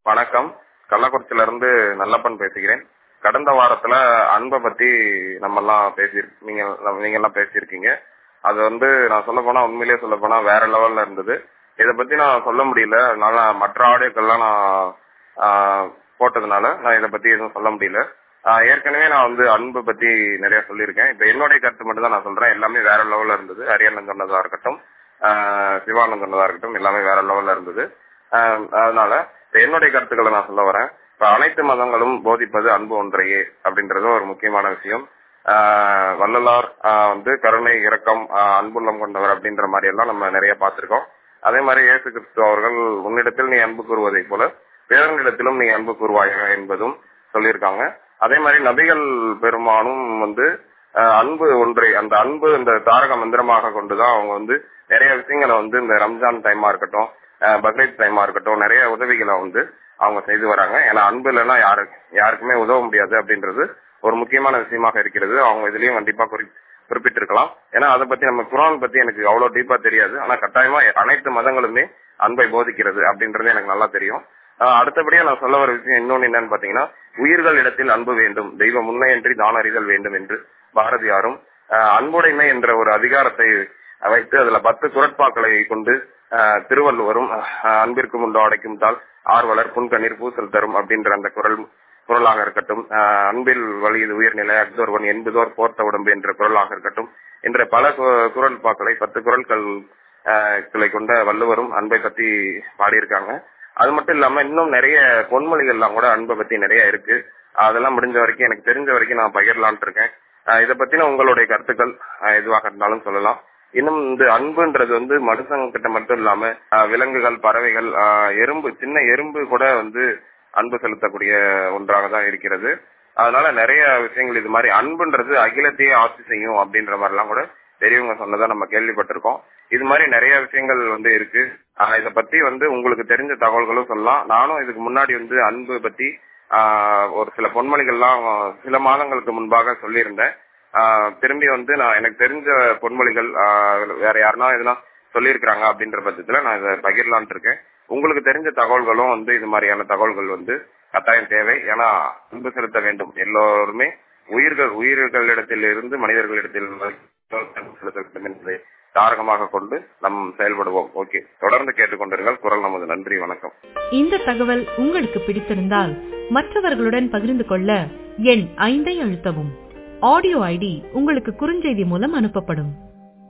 வணக்கம் கள்ளக்குறிச்சியில இருந்து நல்லப்பன் பேசுகிறேன் கடந்த வாரத்துல அன்பை பத்தி நம்ம எல்லாம் பேசி நீங்க நீங்க எல்லாம் பேசியிருக்கீங்க அது வந்து நான் சொல்ல போனா உண்மையிலேயே சொல்ல போனா வேற லெவல்ல இருந்தது இத பத்தி நான் சொல்ல முடியல அதனால மற்ற ஆடியோக்கள்லாம் நான் ஆஹ், போட்டதுனால நான் இத பத்தி எதுவும் சொல்ல முடியல ஆஹ், ஏற்கனவே நான் வந்து அன்பு பத்தி நிறைய சொல்லியிருக்கேன் இப்ப என்னுடைய கருத்து மட்டும் தான் நான் சொல்றேன் எல்லாமே வேற லெவல்ல இருந்தது அரியண்ணன் சொன்னதா இருக்கட்டும் ஆஹ், சிவானந்த் சொன்னதா இருக்கட்டும் எல்லாமே வேற லெவல்ல இருந்தது ஆஹ், அதனால இப்ப என்னுடைய கருத்துக்களை நான் சொல்ல வரேன் இப்ப அனைத்து மதங்களும் போதிப்பது அன்பு ஒன்றையே அப்படின்றது ஒரு முக்கியமான விஷயம் ஆஹ், வள்ளலார் ஆஹ், வந்து கருணை இரக்கம் ஆஹ், அன்புள்ளம் கொண்டவர் அப்படின்ற மாதிரி எல்லாம் நம்ம நிறைய பார்த்திருக்கோம் அதே மாதிரி இயேசு கிறிஸ்து அவர்கள் உன்னிடத்தில் நீ அன்பு கூறுவதை போல பிறனிடத்திலும் நீ அன்பு கூறுவாயாக என்பதும் சொல்லியிருக்காங்க அதே மாதிரி நபிகள் பெருமானும் வந்து ஆஹ், அன்பு ஒன்றை அந்த அன்பு இந்த தாரக மந்திரமாக கொண்டுதான் அவங்க வந்து நிறைய விஷயங்களை வந்து இந்த ரம்ஜான் டைமா இருக்கட்டும் ஆஹ், பக்ரீத் டைமா இருக்கட்டும் நிறைய உதவிகளை வந்து அவங்க செய்து வராங்க ஏன்னா அன்பு இல்லைன்னா யாரு யாருக்குமே உதவ முடியாது அப்படின்றது ஒரு முக்கியமான விஷயமாக இருக்கிறது அவங்க இதுலயும் கண்டிப்பா குறி- குறிப்பிட்டிருக்கலாம் ஏன்னா அதை பத்தி நம்ம குரான் பத்தி எனக்கு அவ்வளவு டீப்பா தெரியாது ஆனா கட்டாயமா அனைத்து மதங்களுமே அன்பை போதிக்கிறது அப்படின்றது எனக்கு நல்லா தெரியும் ஆஹ் அடுத்தபடியா நான் சொல்ல வர விஷயம் இன்னொன்னு என்னன்னு பாத்தீங்கன்னா உயிர்கள் இடத்தில் அன்பு வேண்டும் தெய்வ முன்னையன்றி தான அறிதல் வேண்டும் என்று பாரதியாரும் ஆஹ் அன்புடைமை என்ற ஒரு அதிகாரத்தை வைத்து அதுல பத்து குரட்பாக்களை கொண்டு ஆஹ் திருவள்ளுவரும் ஆஹ் அன்பிற்கும் உண்டோ அடைக்கும் தாள் ஆர்வலர் புன்கண்ணீர் பூசல் தரும் அப்படின்ற அந்த குரல் குரலாக இருக்கட்டும் ஆஹ் அன்பில் வழியது உயர்நிலை அக்தோர்வன் என்பதோர் போர்த்த உடம்பு என்ற குரலாக இருக்கட்டும் என்ற பல கு- குரல் பாக்களை பத்து குரல்கள் ஆஹ் களை கொண்ட வள்ளுவரும் அன்பை பத்தி பாடியிருக்காங்க அது மட்டும் இல்லாம இன்னும் நிறைய பொன்மொழிகள்லாம் கூட அன்பை பத்தி நிறைய இருக்கு அதெல்லாம் முடிஞ்ச வரைக்கும் எனக்கு தெரிஞ்ச வரைக்கும் நான் பகிரலாம்னு இருக்கேன் ஆஹ் இதை பத்தின உங்களுடைய கருத்துக்கள் ஆஹ் எதுவாக இருந்தாலும் சொல்லலாம் இன்னும் இந்த அன்புன்றது வந்து மனுஷங்க கிட்ட மட்டும் இல்லாம ஆஹ் விலங்குகள் பறவைகள் ஆஹ் எறும்பு சின்ன எறும்பு கூட வந்து அன்பு செலுத்தக்கூடிய ஒன்றாக தான் இருக்கிறது அதனால நிறைய விஷயங்கள் இது மாதிரி அன்புன்றது அகிலத்தையே ஆட்சி செய்யும் அப்படின்ற மாதிரி எல்லாம் கூட பெரியவங்க சொன்னதா நம்ம கேள்விப்பட்டிருக்கோம் இது மாதிரி நிறைய விஷயங்கள் வந்து இருக்கு ஆஹ் இத பத்தி வந்து உங்களுக்கு தெரிஞ்ச தகவல்களும் சொல்லலாம் நானும் இதுக்கு முன்னாடி வந்து அன்பு பத்தி ஆஹ் ஒரு சில பொன்மொழிகள்லாம் சில மாதங்களுக்கு முன்பாக சொல்லியிருந்தேன் ஆஹ் திரும்பி வந்து நான் எனக்கு தெரிஞ்ச பொன்மொழிகள் ஆஹ் வேற யாருன்னா எதுனா சொல்லியிருக்கிறாங்க அப்படின்ற பட்சத்துல நான் இதை பகிரலாம்னு இருக்கேன் உங்களுக்கு தெரிஞ்ச தகவல்களும் வந்து இது மாதிரியான தகவல்கள் வந்து கட்டாயம் தேவை ஏன்னா அன்பு செலுத்த வேண்டும் எல்லோருமே உயிர்கள் உயிர்களிடத்தில் இருந்து மனிதர்களிடத்தில் அன்பு செலுத்த வேண்டும் என்பதை தாரகமாக கொண்டு நம் செயல்படுவோம் ஓகே தொடர்ந்து கேட்டுக்கொண்டிருங்கள் குரல் நமது நன்றி வணக்கம் இந்த தகவல் உங்களுக்கு பிடித்திருந்தால் மற்றவர்களுடன் பகிர்ந்து கொள்ள எண் ஐந்தை அழுத்தவும் ஆடியோ ஐடி உங்களுக்கு குறுஞ்செய்தி மூலம் அனுப்பப்படும்